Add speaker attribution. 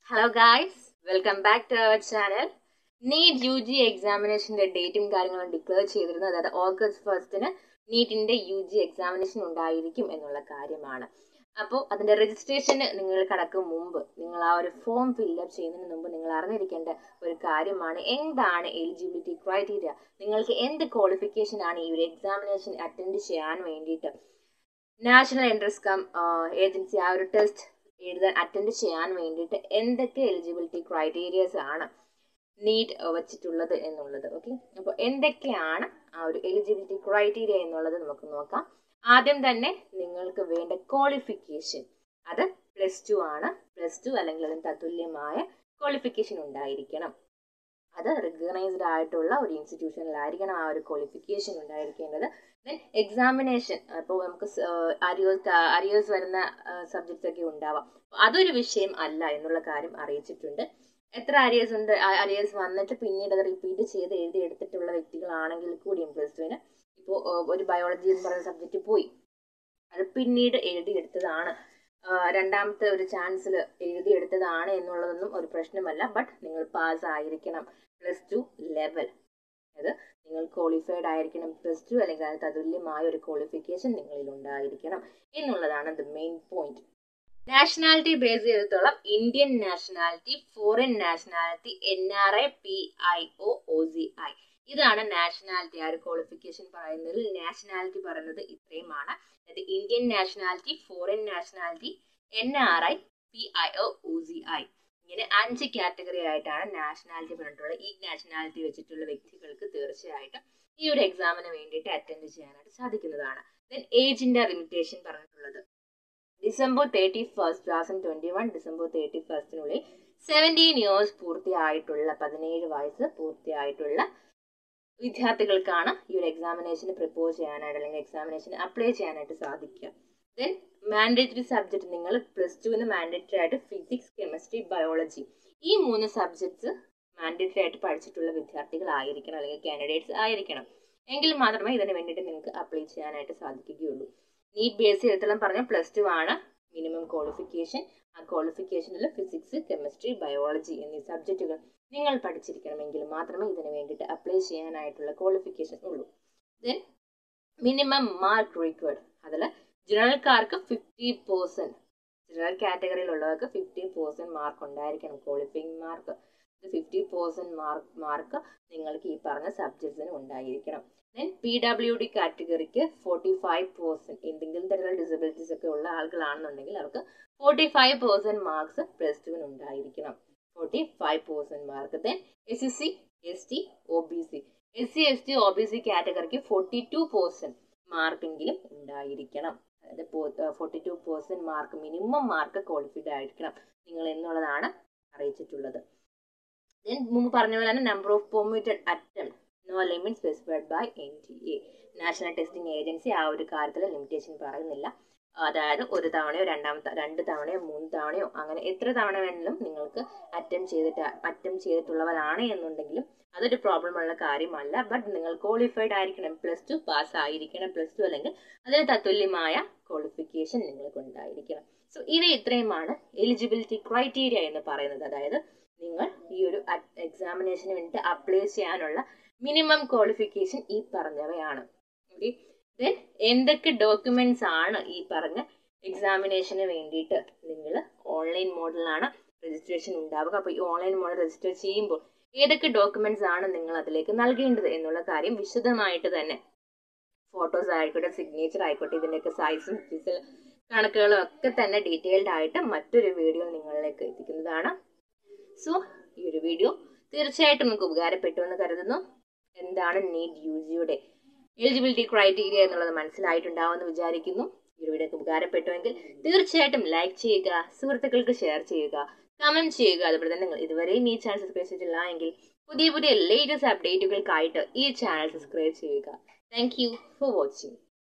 Speaker 1: hello guys welcome back to our channel NEET U G എക്സാമിനേഷന്റെ ഡേറ്റും കാര്യങ്ങളും declare ചെയ്തിരുന്നു അതായത് ഓഗസ്റ്റ് ഫസ്റ്റിന് നീറ്റിന്റെ യു ജി എക്സാമിനേഷൻ ഉണ്ടായിരിക്കും എന്നുള്ള കാര്യമാണ് അപ്പോൾ അതിന്റെ രജിസ്ട്രേഷന് നിങ്ങൾ കടക്കും മുമ്പ് നിങ്ങൾ ആ ഒരു ഫോം ഫില്ലപ്പ് ചെയ്യുന്നതിന് മുമ്പ് നിങ്ങൾ അറിഞ്ഞിരിക്കേണ്ട ഒരു കാര്യമാണ് എന്താണ് എലിജിബിലിറ്റി ക്രൈറ്റീരിയ നിങ്ങൾക്ക് എന്ത് ക്വാളിഫിക്കേഷൻ ആണ് ഈ ഒരു എക്സാമിനേഷൻ അറ്റൻഡ് ചെയ്യാൻ വേണ്ടിയിട്ട് നാഷണൽ എൻട്രൻസ് കം ഏജൻസി ആ ഒരു ടെസ്റ്റ് എഴുതാൻ അറ്റൻഡ് ചെയ്യാൻ വേണ്ടിയിട്ട് എന്തൊക്കെ എലിജിബിലിറ്റി ക്രൈറ്റീരിയസ് ആണ് നീറ്റ് വച്ചിട്ടുള്ളത് എന്നുള്ളത് ഓക്കെ അപ്പോൾ എന്തൊക്കെയാണ് ആ ഒരു എലിജിബിലിറ്റി ക്രൈറ്റീരിയ എന്നുള്ളത് നമുക്ക് നോക്കാം ആദ്യം തന്നെ നിങ്ങൾക്ക് വേണ്ട ക്വാളിഫിക്കേഷൻ അത് പ്ലസ് ടു ആണ് പ്ലസ് ടു അല്ലെങ്കിൽ അതിന് തത്തുല്യമായ ക്വാളിഫിക്കേഷൻ ഉണ്ടായിരിക്കണം അത് റിക്കഗ്നൈസ്ഡ് ആയിട്ടുള്ള ഒരു ഇൻസ്റ്റിറ്റ്യൂഷനിലായിരിക്കണം ആ ഒരു ക്വാളിഫിക്കേഷൻ ഉണ്ടായിരിക്കേണ്ടത് ദെൻ എക്സാമിനേഷൻ അപ്പോൾ നമുക്ക് അരിയേഴ്സ് അരിയേഴ്സ് വരുന്ന സബ്ജക്ട്സ് ഒക്കെ ഉണ്ടാവാം അതൊരു വിഷയം അല്ല എന്നുള്ള കാര്യം അറിയിച്ചിട്ടുണ്ട് എത്ര അരിയേഴ്സ് ഉണ്ട് അരിയേഴ്സ് വന്നിട്ട് പിന്നീട് അത് റിപ്പീറ്റ് ചെയ്ത് എഴുതി എടുത്തിട്ടുള്ള വ്യക്തികളാണെങ്കിൽ കൂടിയും പ്ലസ് ടുവിന് ഇപ്പോൾ ഒരു ബയോളജി എന്ന് പറയുന്ന സബ്ജക്റ്റ് പോയി അത് പിന്നീട് എഴുതിയെടുത്തതാണ് രണ്ടാമത്തെ ഒരു ചാൻസിൽ എഴുതിയെടുത്തതാണ് എന്നുള്ളതൊന്നും ഒരു പ്രശ്നമല്ല ബട്ട് നിങ്ങൾ പാസ് ആയിരിക്കണം പ്ലസ് ടു ലെവൽ അത് നിങ്ങൾ ക്വാളിഫൈഡ് ആയിരിക്കണം പ്ലസ് ടു അല്ലെങ്കിൽ അത് തതുല്യമായ ഒരു ക്വാളിഫിക്കേഷൻ നിങ്ങളിൽ ഉണ്ടായിരിക്കണം എന്നുള്ളതാണ് the main point nationality base ചെയ്തിടത്തോളം Indian nationality foreign nationality N R I P I O O C I ഇതാണ് നാഷണാലിറ്റി ആ ഒരു ക്വാളിഫിക്കേഷൻ പറയുന്നതിൽ നാഷണാലിറ്റി പറയുന്നത് ഇത്രയുമാണ് അതായത് Indian nationality foreign nationality N R I P I O O C I ഇങ്ങനെ അഞ്ച് കാറ്റഗറി ആയിട്ടാണ് നാഷണാലിറ്റി പറഞ്ഞിട്ടുള്ളത് ഈ നാഷണാലിറ്റി വെച്ചിട്ടുള്ള വ്യക്തികൾക്ക് തീർച്ചയായിട്ടും ഈ ഒരു എക്സാമിന് വേണ്ടിയിട്ട് അറ്റൻഡ് ചെയ്യാനായിട്ട് സാധിക്കുന്നതാണ് ദെൻ ഏജിന്റെ ലിമിറ്റേഷൻ പറഞ്ഞിട്ടുള്ളത് December thirty first two thousand twenty one December thirty ഫസ്റ്റിനുള്ളിൽ സെവൻറ്റീൻ ഇയേഴ്സ് പൂർത്തിയായിട്ടുള്ള പതിനേഴ് വയസ്സ് പൂർത്തിയായിട്ടുള്ള വിദ്യാർത്ഥികൾക്കാണ് ഈ ഒരു എക്സാമിനേഷന് പ്രിപ്പോസ് ചെയ്യാനായിട്ട് അല്ലെങ്കിൽ എക്സാമിനേഷന് അപ്ലൈ ചെയ്യാനായിട്ട് സാധിക്കുക ദെൻ മാൻഡേറ്ററി സബ്ജക്ട് നിങ്ങൾ പ്ലസ് ടുവിന് മാൻഡേറ്ററി ആയിട്ട് ഫിസിക്സ് കെമിസ്ട്രി ബയോളജി ഈ മൂന്ന് സബ്ജക്ട്സ് മാൻഡേറ്ററി ആയിട്ട് പഠിച്ചിട്ടുള്ള വിദ്യാർത്ഥികളായിരിക്കണം അല്ലെങ്കിൽ കാൻഡിഡേറ്റ്സ് ആയിരിക്കണം എങ്കിൽ മാത്രമേ ഇതിന് വേണ്ടിയിട്ട് നിങ്ങൾക്ക് അപ്ലൈ ചെയ്യാനായിട്ട് സാധിക്കുകയുള്ളൂ നീറ്റ് ബേസ് ചെയ്തിട്ടുള്ള പറഞ്ഞ പ്ലസ് ടു ആണ് മിനിമം ക്വാളിഫിക്കേഷൻ ആ ക്വാളിഫിക്കേഷനിൽ ഫിസിക്സ് കെമിസ്ട്രി ബയോളജി എന്നീ സബ്ജക്റ്റുകൾ നിങ്ങൾ പഠിച്ചിരിക്കണമെങ്കിൽ മാത്രമേ ഇതിന് വേണ്ടിയിട്ട് അപ്ലൈ ചെയ്യാനായിട്ടുള്ള ക്വാളിഫിക്കേഷൻ ഉള്ളൂ ദെൻ മിനിമം മാർക്ക് റിക്വയർഡ് അതിൽ ജനറൽക്കാർക്ക് ഫിഫ്റ്റി പേഴ്സൻറ്റ് ജനറൽ കാറ്റഗറിയിലുള്ളവർക്ക് ഫിഫ്റ്റി പേഴ്സൻറ്റ് മാർക്ക് ഉണ്ടായിരിക്കണം qualifying mark fifty percent mark mark നിങ്ങൾക്ക് ഈ പറഞ്ഞ സബ്ജക്ട്സിന് ഉണ്ടായിരിക്കണം ദെൻ പി ഡബ്ല്യു ഡി കാറ്റഗറിക്ക് ഫോർട്ടി ഫൈവ് പേഴ്സൻറ്റ് എന്തെങ്കിലും തരത്തിലുള്ള ഡിസബിലിറ്റീസ് ഒക്കെ ഉള്ള ആളുകളാണെന്നുണ്ടെങ്കിൽ അവർക്ക് forty five percent marks plus ടുവിന് ഉണ്ടായിരിക്കണം forty five percent mark then S S C S T O B C S C S T O B C കാറ്റഗറിക്ക് ഫോർട്ടി ടു പേഴ്സൻറ്റ് മാർക്കെങ്കിലും ഉണ്ടായിരിക്കണം അതായത് forty two percent mark minimum mark qualified ആയിരിക്കണം നിങ്ങൾ എന്നുള്ളതാണ് അറിയിച്ചിട്ടുള്ളത് then മുമ്പ് പറഞ്ഞ പോലെ തന്നെ number of permitted attempt no limit specified by N T A national testing agency ആ ഒരു കാര്യത്തിൽ ലിമിറ്റേഷൻ പറയുന്നില്ല അതായത് ഒരു തവണയോ രണ്ടാമത്തെ രണ്ട് തവണയോ മൂന്ന് തവണയോ അങ്ങനെ എത്ര തവണ വേണമെങ്കിലും നിങ്ങൾക്ക് അറ്റംപ്റ്റ് ചെയ്തിട്ട് അറ്റംപ്റ്റ് ചെയ്തിട്ടുള്ളവരാണ് എന്നുണ്ടെങ്കിലും അതൊരു പ്രോബ്ലം ഉള്ള കാര്യമല്ല ബട്ട് നിങ്ങൾ ക്വാളിഫൈഡ് ആയിരിക്കണം പ്ലസ് ടു പാസ് ആയിരിക്കണം പ്ലസ് ടു അല്ലെങ്കിൽ അതിന് തത്തുല്യമായ ക്വാളിഫിക്കേഷൻ നിങ്ങൾക്ക് ഉണ്ടായിരിക്കണം സോ ഇത് ഇത്രയുമാണ് എലിജിബിലിറ്റി ക്രൈറ്റീരിയ എന്ന് പറയുന്നത് അതായത് നിങ്ങൾ ഈ ഒരു എക്സാമിനേഷന് വേണ്ടിയിട്ട് അപ്ലൈ ചെയ്യാനുള്ള മിനിമം ക്വാളിഫിക്കേഷൻ ഈ പറഞ്ഞവയാണ് ഓക്കെ ദെൻ എന്തൊക്കെ ഡോക്യുമെന്റ്സ് ആണ് ഈ പറഞ്ഞ എക്സാമിനേഷന് വേണ്ടിയിട്ട് നിങ്ങൾ ഓൺലൈൻ മോഡിലാണ് രജിസ്ട്രേഷൻ ഉണ്ടാവുക അപ്പോൾ ഈ ഓൺലൈൻ മോഡിൽ രജിസ്റ്റർ ചെയ്യുമ്പോൾ ഏതൊക്കെ ഡോക്യുമെന്റ്സ് ആണ് നിങ്ങൾ അതിലേക്ക് നൽകേണ്ടത് എന്നുള്ള കാര്യം വിശദമായിട്ട് തന്നെ ഫോട്ടോസ് ആയിക്കോട്ടെ സിഗ്നേച്ചർ ആയിക്കോട്ടെ ഇതിൻ്റെയൊക്കെ സൈസും ഫീസ് കണക്കുകളും ഒക്കെ തന്നെ ഡീറ്റെയിൽഡ് ആയിട്ട് മറ്റൊരു വീഡിയോ നിങ്ങളിലേക്ക് എത്തിക്കുന്നതാണ് സോ ഈ ഒരു വീഡിയോ തീർച്ചയായിട്ടും നിങ്ങൾക്ക് ഉപകാരപ്പെട്ടു എന്ന് കരുതുന്നു എന്താണ് നീറ്റ് യു ജിയുടെ എലിജിബിലിറ്റി ക്രൈറ്റീരിയ എന്നുള്ളത് മനസ്സിലായിട്ടുണ്ടാവുമെന്ന് വിചാരിക്കുന്നു ഈ ഒരു വീഡിയോ ഉപകാരപ്പെട്ടുവെങ്കിൽ തീർച്ചയായിട്ടും ലൈക്ക് ചെയ്യുക സുഹൃത്തുക്കൾക്ക് ഷെയർ ചെയ്യുക കമന്റ് ചെയ്യുക അതുപോലെ തന്നെ നിങ്ങൾ ഇതുവരെയും ഈ ചാനൽ സബ്സ്ക്രൈബ് ചെയ്തിട്ടില്ല എങ്കിൽ പുതിയ പുതിയ ലേറ്റസ്റ്റ് അപ്ഡേറ്റുകൾക്കായിട്ട് ഈ ചാനൽ സബ്സ്ക്രൈബ് ചെയ്യുക താങ്ക് യു ഫോർ വാച്ചിങ്